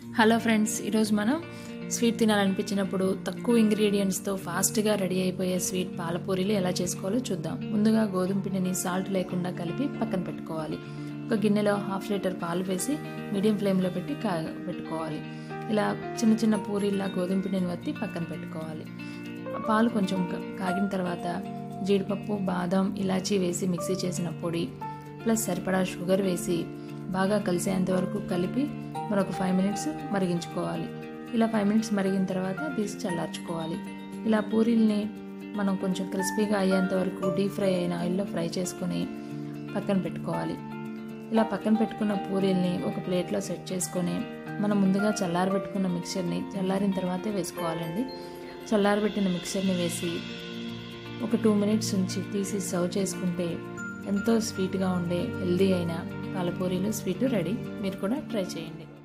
hello friends ఈరోజు మనం sweet తినాలనిపించినప్పుడు తక్కువ ఇంగ్రీడియంట్స్తో ఫాస్ట్గా రెడీ అయిపోయే స్వీట్ పాలపూరీలు ఎలా చేసుకోవాలో చూద్దాం ముందుగా గోధుమ పిండిని సాల్ట్ లేకుండా కలిపి పక్కన పెట్టుకోవాలి ఒక గిన్నెలో హాఫ్ లీటర్ పాలు వేసి మీడియం ఫ్లేమ్లో పెట్టి కా పెట్టుకోవాలి ఇలా చిన్న చిన్న పూరీల్లా గోధుమ పిండిని వత్తి పక్కన పెట్టుకోవాలి ఆ పాలు కొంచెం క- కాగిన తర్వాత జీడిపప్పు బాదం ఇలాచీ వేసి మిక్సీ చేసిన పొడి ప్లస్ సరిపడా షుగర్ వేసి బాగా కలిసేంత వరకు కలిపి మరొక ఫైవ్ మినిట్స్ మరిగించుకోవాలి ఇలా ఫైవ్ మినిట్స్ మరిగిన తర్వాత తీసి చల్లార్చుకోవాలి ఇలా పూరీల్ని మనం కొంచెం క్రిస్పీగా అయ్యేంత వరకు డీప్ ఫ్రై అయిన ఆయిల్లో ఫ్రై చేసుకొని పక్కన పెట్టుకోవాలి ఇలా పక్కన పెట్టుకున్న పూరీల్ని ఒక ప్లేట్లో సెట్ చేసుకొని మనం ముందుగా చల్లారబెట్టుకున్న మిక్చర్ని చల్లారిన తర్వాతే వేసుకోవాలండి చల్లారబెట్టిన మిక్చర్ని వేసి ఒక టూ మినిట్స్ ఉంచి తీసి సర్వ్ చేసుకుంటే ఎంతో స్వీట్గా ఉండే హెల్దీ అయిన పాలపూరీలు స్వీట్ రెడీ మీరు కూడా ట్రై చేయండి